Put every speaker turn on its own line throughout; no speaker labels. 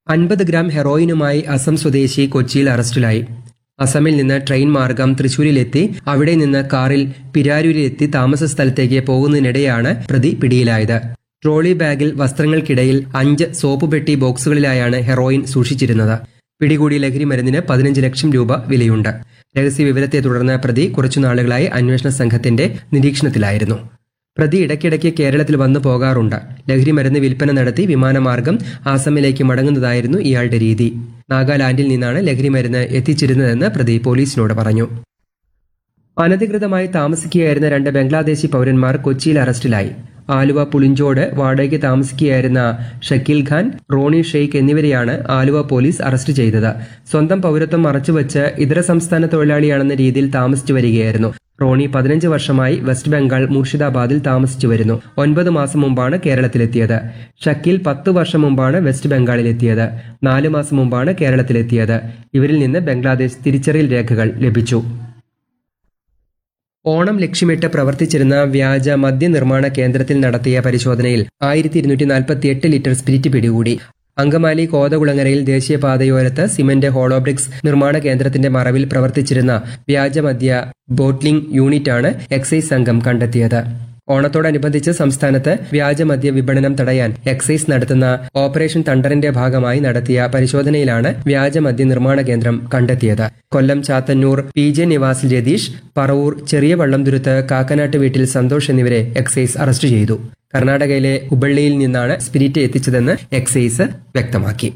അൻപത് ഗ്രാം ഹെറോയിനുമായി അസം സ്വദേശി കൊച്ചിയിൽ അറസ്റ്റിലായി അസമിൽ നിന്ന് ട്രെയിൻ മാർഗം തൃശൂരിലെത്തി അവിടെ നിന്ന് കാറിൽ പിരാരൂരിലെത്തി താമസ സ്ഥലത്തേക്ക് പോകുന്നതിനിടെയാണ് പ്രതി പിടിയിലായത് ട്രോളി ബാഗിൽ വസ്ത്രങ്ങൾക്കിടയിൽ അഞ്ച് സോപ്പ് പെട്ടി ബോക്സുകളിലായാണ് ഹെറോയിൻ സൂക്ഷിച്ചിരുന്നത് പിടികൂടിയ ലഹരി മരുന്നിന് പതിനഞ്ച് ലക്ഷം രൂപ വിലയുണ്ട് രഹസ്യ വിവരത്തെ തുടർന്ന് പ്രതി കുറച്ചുനാളുകളായി അന്വേഷണ സംഘത്തിന്റെ നിരീക്ഷണത്തിലായിരുന്നു പ്രതി ഇടയ്ക്കിടയ്ക്ക് കേരളത്തിൽ വന്നു പോകാറുണ്ട് ലഹരി മരുന്ന് വിൽപ്പന നടത്തി വിമാനമാർഗം ആസമിലേക്ക് മടങ്ങുന്നതായിരുന്നു ഇയാളുടെ രീതി നാഗാലാൻഡിൽ നിന്നാണ് ലഹരി മരുന്ന് എത്തിച്ചിരുന്നതെന്ന് പ്രതി പോലീസിനോട് പറഞ്ഞു അനധികൃതമായി താമസിക്കുകയായിരുന്ന രണ്ട് ബംഗ്ലാദേശി പൗരന്മാർ കൊച്ചിയിൽ അറസ്റ്റിലായി ആലുവ പുളിഞ്ചോട് വാടകയ്ക്ക് താമസിക്കുകയായിരുന്ന ഷക്കീൽ ഖാൻ റോണി ഷെയ്ഖ് എന്നിവരെയാണ് ആലുവ പോലീസ് അറസ്റ്റ് ചെയ്തത് സ്വന്തം പൗരത്വം മറച്ചുവെച്ച് ഇതര സംസ്ഥാന തൊഴിലാളിയാണെന്ന രീതിയിൽ താമസിച്ചു വരികയായിരുന്നു റോണി പതിനഞ്ച് വർഷമായി വെസ്റ്റ് ബംഗാൾ മുർഷിദാബാദിൽ താമസിച്ചു വരുന്നു ഒൻപത് മാസം മുമ്പാണ് കേരളത്തിലെത്തിയത് ഷക്കീൽ പത്ത് വർഷം മുമ്പാണ് വെസ്റ്റ് ബംഗാളിലെത്തിയത് നാല് മാസം മുമ്പാണ് കേരളത്തിലെത്തിയത് ഇവരിൽ നിന്ന് ബംഗ്ലാദേശ് തിരിച്ചറിയൽ രേഖകൾ ലഭിച്ചു ഓണം ലക്ഷ്യമിട്ട് പ്രവർത്തിച്ചിരുന്ന വ്യാജ മദ്യനിർമ്മാണ കേന്ദ്രത്തിൽ നടത്തിയ പരിശോധനയിൽ ആയിരത്തി ഇരുന്നൂറ്റി നാൽപ്പത്തി എട്ട് ലിറ്റർ സ്പിരിറ്റ് പിടികൂടി അങ്കമാലി കോതകുളങ്ങരയിൽ ദേശീയപാതയോരത്ത് സിമന്റ് ഹോളോബ്രിക്സ് നിർമ്മാണ കേന്ദ്രത്തിന്റെ മറവിൽ പ്രവർത്തിച്ചിരുന്ന വ്യാജമദ്യ ബോട്ട്ലിംഗ് യൂണിറ്റാണ് എക്സൈസ് സംഘം കണ്ടെത്തിയത് ഓണത്തോടനുബന്ധിച്ച് സംസ്ഥാനത്ത് വ്യാജമദ്യ വിപണനം തടയാൻ എക്സൈസ് നടത്തുന്ന ഓപ്പറേഷൻ തണ്ടറിന്റെ ഭാഗമായി നടത്തിയ പരിശോധനയിലാണ് വ്യാജമദ്യ നിർമ്മാണ കേന്ദ്രം കണ്ടെത്തിയത് കൊല്ലം ചാത്തന്നൂർ പി ജെ നിവാസിൽ രതീഷ് പറവൂർ ചെറിയ വള്ളംതുരുത്ത് കാക്കനാട്ട് വീട്ടിൽ സന്തോഷ് എന്നിവരെ എക്സൈസ് അറസ്റ്റ് ചെയ്തു കർണാടകയിലെ ഹുബള്ളിയിൽ നിന്നാണ് സ്പിരിറ്റ് എത്തിച്ചതെന്ന് എക്സൈസ് വ്യക്തമാക്കി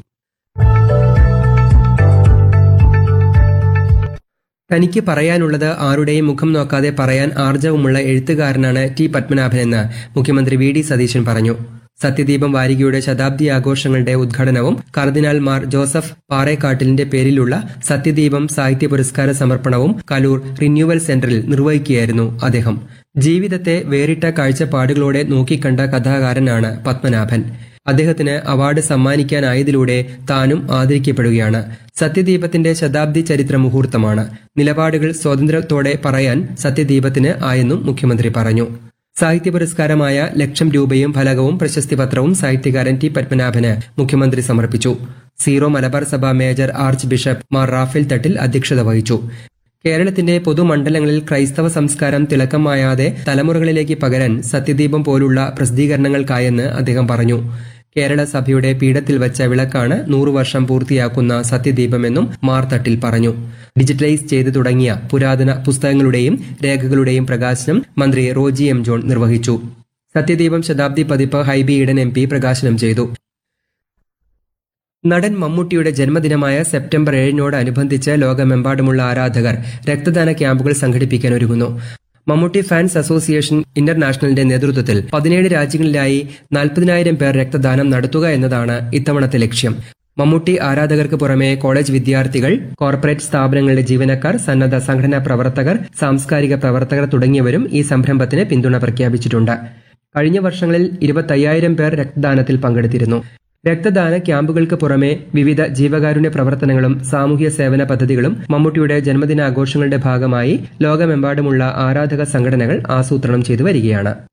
തനിക്ക് പറയാനുള്ളത് ആരുടെയും മുഖം നോക്കാതെ പറയാൻ ആർജവമുള്ള എഴുത്തുകാരനാണ് ടി പത്മനാഭനെന്ന് മുഖ്യമന്ത്രി വി ഡി സതീശൻ പറഞ്ഞു സത്യദീപം വാരികയുടെ ശതാബ്ദി ആഘോഷങ്ങളുടെ ഉദ്ഘാടനവും കർദിനാൾ മാർ ജോസഫ് പാറേക്കാട്ടിലിന്റെ പേരിലുള്ള സത്യദീപം സാഹിത്യ പുരസ്കാര സമർപ്പണവും കലൂർ റിന്യൂവൽ സെന്ററിൽ നിർവഹിക്കുകയായിരുന്നു അദ്ദേഹം ജീവിതത്തെ വേറിട്ട കാഴ്ചപ്പാടുകളോടെ നോക്കിക്കണ്ട കഥാകാരനാണ് പത്മനാഭൻ അദ്ദേഹത്തിന് അവാർഡ് സമ്മാനിക്കാനായതിലൂടെ താനും ആദരിക്കപ്പെടുകയാണ് സത്യദീപത്തിന്റെ ശതാബ്ദി ചരിത്ര മുഹൂർത്തമാണ് നിലപാടുകൾ സ്വാതന്ത്ര്യത്തോടെ പറയാൻ സത്യദീപത്തിന് ആയെന്നും മുഖ്യമന്ത്രി പറഞ്ഞു സാഹിത്യ പുരസ്കാരമായ ലക്ഷം രൂപയും ഫലകവും പ്രശസ്തി പത്രവും സാഹിത്യകാരൻ ടി പത്മനാഭന് മുഖ്യമന്ത്രി സമർപ്പിച്ചു സീറോ മലബാർ സഭ major archbishop Mar Raphael Thattil അധ്യക്ഷത വഹിച്ചു കേരളത്തിന്റെ പൊതുമണ്ഡലങ്ങളിൽ ക്രൈസ്തവ സംസ്കാരം തിളക്കമായാതെ തലമുറകളിലേക്ക് പകരാൻ സത്യദീപം പോലുള്ള പ്രസിദ്ധീകരണങ്ങൾക്കായെന്ന് അദ്ദേഹം പറഞ്ഞു കേരള സഭയുടെ പീഠത്തിൽ വച്ച വിളക്കാണ് നൂറു വർഷം പൂർത്തിയാക്കുന്ന സത്യദീപമെന്നും മാർത്തട്ടിൽ പറഞ്ഞു ഡിജിറ്റലൈസ് ചെയ്തു തുടങ്ങിയ പുരാതന പുസ്തകങ്ങളുടെയും രേഖകളുടെയും പ്രകാശനം മന്ത്രി റോജി എം ജോൺ നിർവഹിച്ചു സത്യദീപം ശതാബ്ദി പതിപ്പ് ഹൈബി ഈഡൻ എം പി പ്രകാശനം ചെയ്തു നടൻ മമ്മൂട്ടിയുടെ ജന്മദിനമായ സെപ്റ്റംബർ ഏഴിനോടനുബന്ധിച്ച് ലോകമെമ്പാടുമുള്ള ആരാധകർ രക്തദാന ക്യാമ്പുകൾ സംഘടിപ്പിക്കാൻ ഒരുങ്ങുന്നു മമ്മൂട്ടി ഫാൻസ് അസോസിയേഷൻ ഇന്റർനാഷണലിന്റെ നേതൃത്വത്തിൽ പതിനേഴ് രാജ്യങ്ങളിലായി നാൽപ്പതിനായിരം പേർ രക്തദാനം നടത്തുക എന്നതാണ് ഇത്തവണത്തെ ലക്ഷ്യം മമ്മൂട്ടി ആരാധകർക്ക് പുറമെ കോളേജ് വിദ്യാർത്ഥികൾ കോർപ്പറേറ്റ് സ്ഥാപനങ്ങളുടെ ജീവനക്കാർ സന്നദ്ധ സംഘടനാ പ്രവർത്തകർ സാംസ്കാരിക പ്രവർത്തകർ തുടങ്ങിയവരും ഈ സംരംഭത്തിന് പിന്തുണ പ്രഖ്യാപിച്ചിട്ടുണ്ട് കഴിഞ്ഞ വർഷങ്ങളിൽ ഇരുപത്തയ്യായിരം പേർ രക്തദാനത്തിൽ പങ്കെടുത്തിരുന്നു രക്തദാന ക്യാമ്പുകൾക്ക് പുറമെ വിവിധ ജീവകാരുണ്യ പ്രവർത്തനങ്ങളും സാമൂഹ്യ സേവന പദ്ധതികളും മമ്മൂട്ടിയുടെ ജന്മദിനാഘോഷങ്ങളുടെ ഭാഗമായി ലോകമെമ്പാടുമുള്ള ആരാധക സംഘടനകൾ ആസൂത്രണം ചെയ്തു വരികയാണ്